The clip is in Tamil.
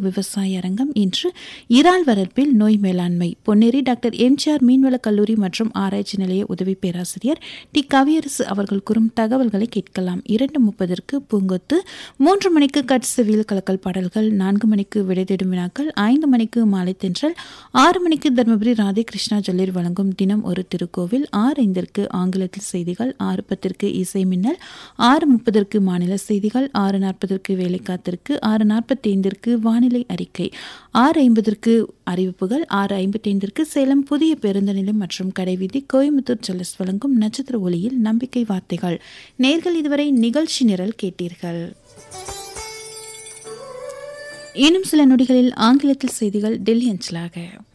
விவசாய அரங்கம் இன்று இறால் வளர்ப்பில் நோய் மேலாண்மை பொன்னேரி டாக்டர் எம்ஜிஆர் மீன்வள கல்லூரி மற்றும் ஆராய்ச்சி நிலைய உதவி பேராசிரியர் டி கவியரசு அவர்கள் கூறும் தகவல்களை கேட்கலாம் இரண்டு முப்பதற்கு பூங்கொத்து மூன்று மணிக்கு கட்சவியல் கலக்கல் பாடல்கள் நான்கு மணிக்கு விடை தேடும் வினாக்கள் ஐந்து மணிக்கு மாலை தென்றல் ஆறு மணிக்கு தர்மபுரி ராதே கிருஷ்ணா ஜொல்லிர் வழங்கும் தினம் ஒரு திருக்கோவில் ஆறு ஐந்திற்கு ஆங்கிலத்தில் செய்திகள் ஆறு பத்திற்கு இசை மின்னல் ஆறு முப்பதற்கு மாநில செய்திகள் ஆறு நாற்பதற்கு வேலை காத்திற்கு ஆறு நாற்பத்தி ஐந்திற்கு வானிலை அறிக்கை ஆறு ஐம்பதற்கு அறிவிப்புகள் ஆறு ஐம்பத்தி ஐந்திற்கு சேலம் புதிய பேருந்து நிலையம் மற்றும் கடைவீதி கோயம்புத்தூர் ஜெல்லஸ் வழங்கும் நட்சத்திர ஒளியில் நம்பிக்கை வார்த்தைகள் நேர்கள் இதுவரை நிகழ்ச்சி நிரல் கேட்டீர்கள் இன்னும் சில நொடிகளில் ஆங்கிலத்தில் செய்திகள் டெல்லி அஞ்சலாக